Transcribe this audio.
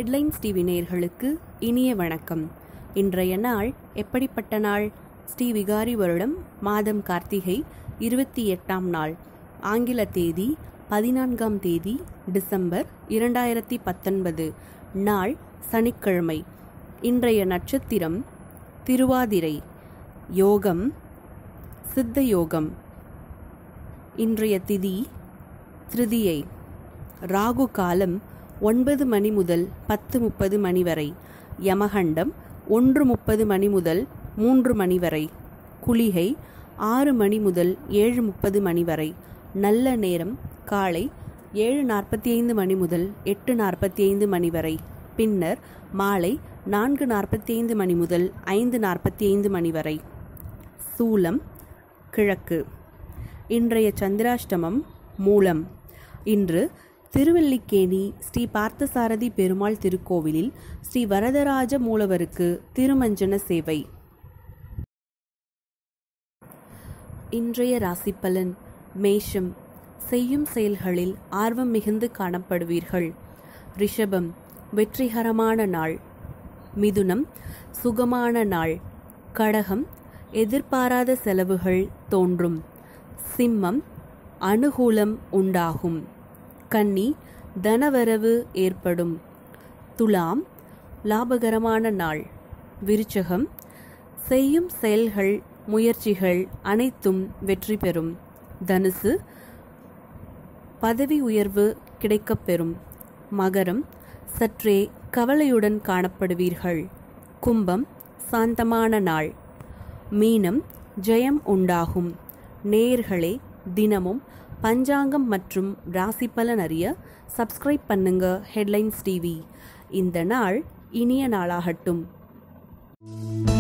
headlines TV நேயர்களுக்கு இனிய வணக்கம் இன்றைய நாள் எப்படிப்பட்ட நாள் ஸ்ரீ விகாரி வருடம் மாதம் கார்த்திகை இருபத்தி எட்டாம் நாள் ஆங்கில தேதி பதினான்காம் தேதி டிசம்பர் இரண்டாயிரத்தி பத்தொன்பது நாள் சனிக்கிழமை இன்றைய நட்சத்திரம் திருவாதிரை யோகம் சித்த யோகம் இன்றைய திதி திருதியை ராகு காலம் ஒன்பது மணி முதல் பத்து முப்பது மணி வரை யமகண்டம் ஒன்று முப்பது மணி முதல் மூன்று மணி வரை குளிகை ஆறு மணி முதல் ஏழு முப்பது மணி வரை நல்ல நேரம் காலை ஏழு நாற்பத்தி ஐந்து மணி முதல் எட்டு நாற்பத்தி ஐந்து மணி வரை பின்னர் மாலை நான்கு நாற்பத்தி ஐந்து மணி முதல் ஐந்து நாற்பத்தி ஐந்து மணி வரை சூலம் கிழக்கு இன்றைய சந்திராஷ்டமம் மூலம் இன்று திருவல்லிக்கேணி ஸ்ரீ பார்த்தசாரதி பெருமாள் திருக்கோவிலில் ஸ்ரீ வரதராஜ மூலவருக்கு திருமஞ்சன சேவை இன்றைய ராசிப்பலன் மேஷம் செய்யும் செயல்களில் ஆர்வம் மிகுந்து காணப்படுவீர்கள் ரிஷபம் வெற்றிகரமான நாள் மிதுனம் சுகமான நாள் கடகம் எதிர்பாராத செலவுகள் தோன்றும் சிம்மம் அனுகூலம் உண்டாகும் கன்னி தனவரவு ஏற்படும் துலாம் லாபகரமான நாள் விருச்சகம் செய்யும் செயல்கள் முயற்சிகள் அனைத்தும் வெற்றி பெறும் தனுசு பதவி உயர்வு கிடைக்கப்பெறும் மகரம் சற்றே கவலையுடன் காணப்படுவீர்கள் கும்பம் சாந்தமான நாள் மீனம் ஜெயம் உண்டாகும் நேயர்களே தினமும் பஞ்சாங்கம் மற்றும் ராசி பலன் அறிய சப்ஸ்கிரைப் பண்ணுங்க ஹெட்லைன்ஸ் டிவி இந்த நாள் இனிய நாளாகட்டும்